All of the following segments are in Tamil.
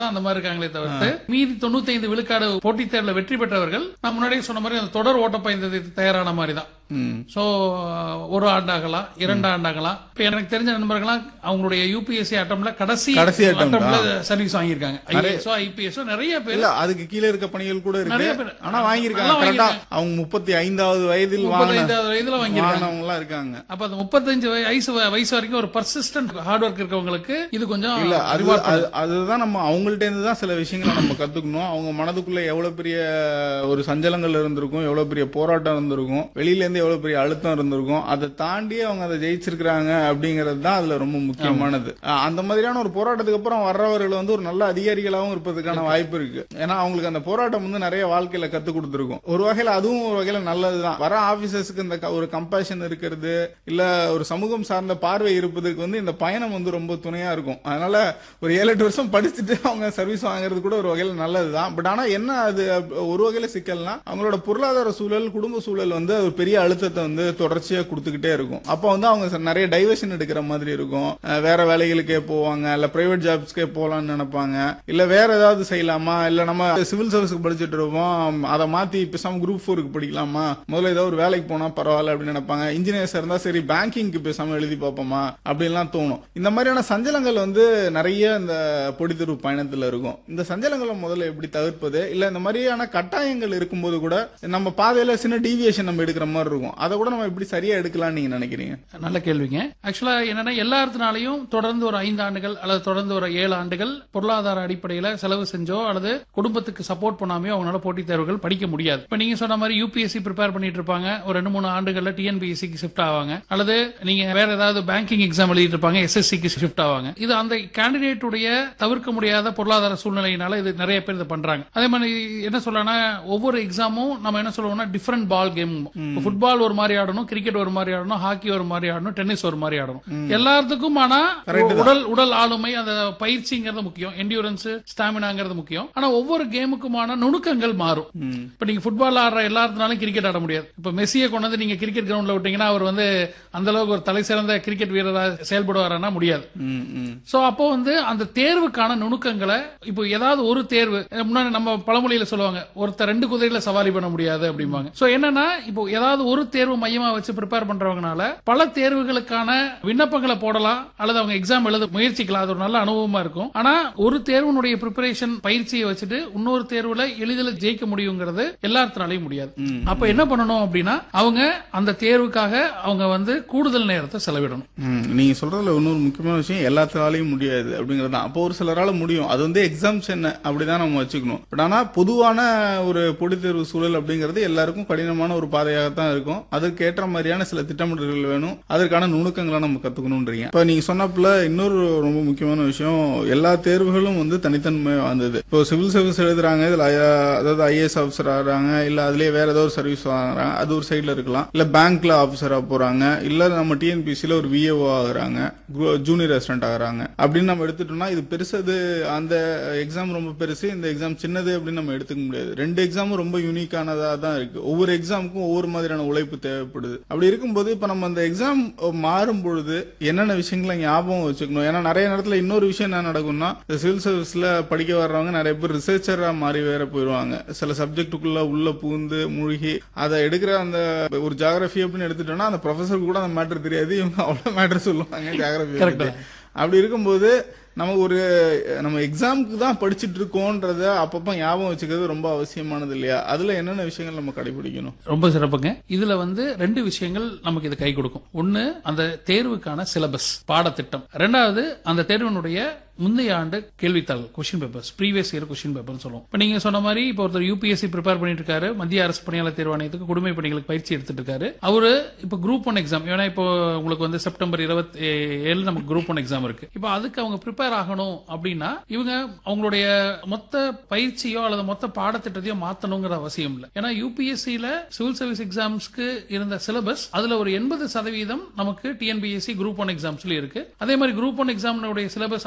அந்த மாதிரி இருக்காங்களே தவிர்த்து மீதி தொண்ணூத்தி ஐந்து விழுக்காடு போட்டித் தேர்வுல வெற்றி பெற்றவர்கள் நான் முன்னாடியே சொன்ன மாதிரி அந்த தொடர் ஓட்டப்பந்தயத்துக்கு தயாரான மாதிரி தான் ம். சோ ஒரு ஆண்டாகலாம் இரண்டு ஆண்டாகலாம் இப்ப எனக்கு தெரிஞ்ச நண்பர்கள்லாம் அவங்களுடைய யூபிஎஸ்சி அட்டம்ல கடைசி கடைசி attempt, அட்டம்ல சர்வீஸ் வாங்கியிருக்காங்க ஐஏஎஸ்ஓ ஐபிஎஸ்ஓ நிறைய பேர் இல்ல அதுக்கு கீழ இருக்க பணிகள் கூட நிறைய இருக்கு பேர். ஆனா வாங்கியிருக்காங்க நல்லா கரெக்டா அவங்க முப்பத்தி ஐந்தாவது வயதில் வாங்கின முப்பத்தைந்தாவது வயதுல வாங்கியிருக்காங்க வாங்கினவங்க எல்லாம் இருக்காங்க அப்ப அந்த முப்பத்தஞ்சு வயசு வயசு வரைக்கும் ஒரு பர்சிஸ்டன்ட் ஹார்ட் ஒர்க் இருக்கவங்களுக்கு இது கொஞ்சம் இல்ல அது reward அது- அதுதான் நம்ம அவங்கள்ட்ட இருந்து தான் சில விஷயங்களை நம்ம கத்துக்கணும் அவங்க மனதுக்குள்ள எவ்வளவு பெரிய ஒரு சஞ்சலங்கள் இருந்திருக்கும் எவ்வளவு பெரிய போராட்டம் இருந்திருக்கும் வெளியில இருந்து எவ்வளவு பெரிய அழுத்தம் இருந்திருக்கும் அதை தாண்டி அவங்க அதை ஜெயிச்சிருக்கிறாங்க அப்படிங்கிறது தான் அதுல ரொம்ப முக்கியமானது அஹ் அந்த மாதிரியான ஒரு போராட்டத்துக்கு அப்புறம் வர்றவர்கள் வந்து ஒரு நல்ல அதிகாரிகளாகவும் இருப்பதற்கான வாய்ப்பு இருக்கு ஏன்னா அவங்களுக்கு அந்த போராட்டம் வந்து நிறைய வாழ்க்கையில கத்து கொடுத்துருக்கும் ஒரு வகையில அதுவும் ஒரு வகையில நல்லதுதான் வர ஆபீசர்ஸ்க்கு இந்த க- ஒரு கம்பேஷன் இருக்கிறது இல்ல ஒரு சமூகம் சார்ந்த பார்வை இருப்பதற்கு வந்து இந்த பயணம் வந்து ரொம்ப துணையா இருக்கும் அதனால ஒரு ஏழு எட்டு வருஷம் படிச்சுட்டு அவங்க சர்வீஸ் வாங்குறது கூட ஒரு வகையில நல்லதுதான் பட் ஆனா என்ன அது அப்- ஒரு வகையில சிக்கல்னா அவங்களோட பொருளாதார சூழல் குடும்ப சூழல் வந்து ஒரு பெரிய அழுத்தத்தை வந்து தொடர்ச்சியா கொடுத்துக்கிட்டே இருக்கும் அப்ப வந்து அவங்க ச- நிறைய டைவர்ஷன் எடுக்கிற மாதிரி இருக்கும் அஹ் வேற வேலைகளுக்கே போவாங்க இல்ல பிரைவேட் ஜாப்ஸ்க்கே போலாம்னு நினைப்பாங்க இல்ல வேற ஏதாவது செய்யலாமா இல்ல நம்ம சிவில் சர்வீஸ்க்கு படிச்சுட்டு இருப்போம் அதை மாத்தி பேசாம குரூப் ஃபோருக்கு படிக்கலாமா முதல்ல ஏதோ ஒரு வேலைக்கு போனா பரவாயில்ல அப்படின்னு நினைப்பாங்க இன்ஜினியர்ஸ் இருந்தா சரி பேங்கிங்க்கு பேசாம எழுதி பார்ப்போமா அப்படின்லாம் தோணும் இந்த மாதிரியான சஞ்சலங்கள் வந்து நிறைய இந்த பொடித்தெரு பயணத்துல இருக்கும் இந்த சஞ்சலங்களை முதல்ல எப்படி தவிர்ப்பது இல்ல இந்த மாதிரியான கட்டாயங்கள் இருக்கும்போது கூட நம்ம பாதையில சின்ன டீவியேஷன் நம்ம எடுக்கிற மாதிரி இருக்கும் அதை கூட நம்ம எப்படி சரியா எடுக்கலாம்னு நீங்க நினைக்கிறீங்க நல்ல கேள்விங்க ஆக்சுவலா என்னன்னா எல்லாத்தினாலையும் தொடர்ந்து ஒரு ஐந்து ஆண்டுகள் அல்லது தொடர்ந்து ஒரு ஏழு ஆண்டுகள் பொருளாதார அடிப்படையில செலவு செஞ்சோ அல்லது குடும்பத்துக்கு சப்போர்ட் பண்ணாமையோ அவங்களால போட்டித் தேர்வுகள் படிக்க முடியாது இப்ப நீங்க சொன்ன மாதிரி யூபிஎஸ்சி ப்ரிப்பேர் பண்ணிட்டு இருப்பாங்க ஒரு ரெண்டு மூணு ஆண்டுகள்ல டிஎன்பிஎஸ்சிக்கு ஷிஃப்ட் ஆவாங்க அல்லது நீங்க வேற ஏதாவது பேங்கிங் எக்ஸாம் எழுதிட்டு இருப்பாங்க எஸ்எஸ்சிக்கு ஷிஃப்ட் ஆவாங்க இது அந்த கேண்டிடேட் உடைய தவிர்க்க முடியாத பொருளாதார சூழ்நிலையினால இது நிறைய பேர் இதை பண்றாங்க அதே மாதிரி என்ன சொல்லனா ஒவ்வொரு எக்ஸாமும் நம்ம என்ன சொல்லுவோம்னா டிஃபரெண்ட் பால் கேம் ஃபுட்பால் ஒரு மாதிரி ஆடணும் கிரிக்கெட் ஒரு மாதிரி ஆடணும் ஹாக்கி ஒரு மாதிரி ஆடணும் டென்னிஸ் ஒரு மாதிரி ஆடணும் எல்லாத்துக்கும் ஆனா உடல் உடல் ஆளுமை அந்த பயிற்சிங்கிறது முக்கியம் என்டியூரன்ஸ் ஸ்டாமினாங்கிறது முக்கியம் ஆனா ஒவ்வொரு கேமுக்குமான நுணுக்கங்கள் மாறும் இப்ப நீங்க ஃபுட்பால் ஆடுற எல்லாத்தினாலும் கிரிக்கெட் ஆட முடியாது இப்ப மெஸ்ஸியை கொண்டு வந்து நீங்க கிரிக்கெட் கிரவுண்ட்ல விட்டீங்கன்னா அவர் வந்து அந்த அளவுக்கு ஒரு தலை சிறந்த கிரிக்கெட் வீரரா செயல்படுவாரானா முடியாது ம், ம். சோ அப்போ வந்து அந்த தேர்வுக்கான நுணுக்கங்களை இப்போ ஏதாவது ஒரு தேர்வு அஹ் முன்னாடி நம்ம பழமொழியில சொல்லுவாங்க ஒருத்தர் ரெண்டு குதிரையில சவாரி பண்ண முடியாது அப்படிம்பாங்க சோ என்னன்னா இப்போ ஏதாவது ஒரு தேர்வு மையமா வச்சு ப்ரிப்பேர் பண்றவங்கனால பல தேர்வுகளுக்கான விண்ணப்பங்களை போடலாம் அல்லது அவங்க எக்ஸாம் எழுத முயற்சிக்கலாம் அது ஒரு நல்ல அனுபவமா இருக்கும் ஆனா ஒரு தேர்வுனுடைய ப்ரிப்பரேஷன் பயிற்சியை வச்சுட்டு இன்னொரு தேர்வுல எளிதில் ஜெயிக்க முடியுங்கிறது எல்லாத்தினாலையும் முடியாது அப்ப என்ன பண்ணணும் அப்படின்னா அவங்க அந்த தேர்வுக்காக அவங்க வந்து கூடுதல் நேரத்தை செலவிடணும் ம், நீங்க சொல்றதுல இன்னொரு முக்கியமான விஷயம் எல்லாத்தாலையும் முடியாது அப்படிங்கிறது தான் அப்போ ஒரு சிலரால முடியும் அது வந்து எக்ஸாம்ஷன் அப்படிதான் நம்ம வச்சுக்கணும் பட் ஆனா பொதுவான ஒரு பொதுத் தேர்வு சூழல் அப்படிங்கிறது எல்லாருக்கும் கடினமான ஒரு பாதையாகத்தான் இருக்கும் அதற்கு ஏற்ற மாதிரியான சில திட்டமிடல்கள் வேணும் அதற்கான நுணுக்கங்களை நம்ம கத்துக்கணும்ன்றீங்க இப்ப நீங்க சொன்னப்பல இன்னொரு ரொம்ப முக்கியமான விஷயம் எல்லா தேர்வுகளும் வந்து தனித்தன்மை வந்தது இப்போ சிவில் சர்வீஸ் எழுதுறாங்க இதுல ஐ- அதாவது ஐஏஎஸ் ஆஃபீஸர் ஆகிறாங்க இல்ல அதுலயே வேற ஏதோ ஒரு சர்வீஸ் வாங்குறாங்க அது ஒரு சைடுல இருக்கலாம் இல்ல பேங்க்ல ஆபீசரா போறாங்க இல்ல நம்ம டிஎன்பிசில ஒரு விஏஓ ஆகுறாங்க ஜூனியர் ரெசிடென்ட் ஆகுறாங்க அப்படின்னு நம்ம எடுத்துட்டோம்னா இது பெருசது அந்த எக்ஸாம் ரொம்ப பெருசு இந்த எக்ஸாம் சின்னது அப்படின்னு நம்ம எடுத்துக்க முடியாது ரெண்டு எக்ஸாமும் ரொம்ப யூனிக்கானதா தான் இருக்கு ஒவ்வொரு எக்ஸாமுக்கும் ஒவ்வொரு மாதிரியான உழைப்பு தேவைப்படுது அப்படி இருக்கும்போது இப்ப நம்ம அந்த எக்ஸாம் மாறும் பொழுது என்னென்ன விஷயங்களை ஞாபகம் வச்சுக்கணும் ஏன்னா நிறைய நேரத்துல இன்னொரு விஷயம் என்ன நடக்கும்னா சிவில் சர்வீஸ்ல படிக்க வர்றவங்க நிறைய பேர் ரிசர்ச்சரா மாறி வேற போயிருவாங்க சில சப்ஜெக்டுக்குள்ள உள்ள பூந்து மூழ்கி அதை எடுக்கிற அந்த ஒரு ஜாகிரபி அப்படின்னு எடுத்துட்டோம்னா அந்த ப்ரொஃபஸருக்கு கூட அந்த மேட்டர் தெரியாது இவங்க அவ்வளவு மேட்டர் சொல்லுவாங்க ஜாகிரபி Correct. அப்படி இருக்கும்போது நம்ம ஒரு நம்ம எக்ஸாமுக்கு தான் படிச்சிட்டு இருக்கோன்றத அப்பப்ப ஞாபகம் வச்சுக்கிறது ரொம்ப அவசியமானது இல்லையா அதுல என்னென்ன விஷயங்கள் நம்ம கடைபிடிக்கணும் ரொம்ப சிறப்புங்க இதுல வந்து ரெண்டு விஷயங்கள் நமக்கு இது கை கொடுக்கும் ஒன்னு அந்த தேர்வுக்கான சிலபஸ் பாடத்திட்டம் ரெண்டாவது அந்த தேர்வினுடைய முந்தைய ஆண்டு கேள்வித்தாள் question papers previous year question பேப்பர்னு சொல்லுவோம் இப்ப நீங்க சொன்ன மாதிரி இப்போ ஒருத்தர் யூபிஎஸ்சி ப்ரிப்பேர் பண்ணிட்டு இருக்காரு மத்திய அரசு பணியாளர் தேர்வாணையத்துக்கு குடிமை பணிகளுக்கு பயிற்சி எடுத்துட்டு இருக்காரு அவரு இப்ப குரூப் ஒன் எக்ஸாம் ஏன்னா இப்போ உங்களுக்கு வந்து செப்டம்பர் இருபத்தி ஏழு நமக்கு குரூப் ஒன் எக்ஸாம் இருக்கு இப்போ அதுக்கு அவங்க ப்ரிப்பேர் ஆகணும் அப்படின்னா இவங்க அவங்களுடைய மொத்த பயிற்சியோ அல்லது மொத்த பாடத்திட்டத்தையோ மாத்தணுங்கிற அவசியம் இல்லை ஏன்னா யூபிஎஸ்சியில சிவில் சர்வீஸ் எக்ஸாம்ஸ்க்கு இருந்த சிலபஸ் அதுல ஒரு எண்பது சதவீதம் நமக்கு டிஎன்பிஎஸ்சி குரூப் ஒன் எக்ஸாம்ஸ்ல இருக்கு அதே மாதிரி குரூப் ஒன் எக்ஸாம்னுடைய சிலபஸ் அதே ஜெனரல்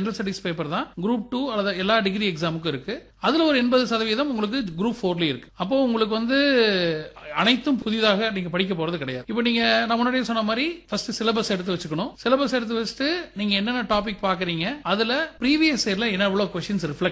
ஜெனரல் ஸ்டடிஸ் பேப்பர் தான் குரூப் டூ அல்லது எல்லா டிகிரி எக்ஸாமுக்கும் இருக்கு அதுல ஒரு எண்பது சதவீதம் உங்களுக்கு குரூப் ஃபோர்லயும் இருக்கு அப்போ உங்களுக்கு வந்து அனைத்தும் புதிதாக நீங்க படிக்க போறது கிடையாது இப்போ நீங்க நான் முன்னாடியே சொன்ன மாதிரி ஃபர்ஸ்ட் சிலபஸ் எடுத்து வச்சுக்கணும் சிலபஸ் எடுத்து வச்சுட்டு நீங்க என்னென்ன டாபிக் பாக்குறீங்க அதுல ப்ரீவியஸ் இயர்ல என்ன எவ்வளவு கொஸ்டின்ஸ் ரிஃப்ளெக்ட்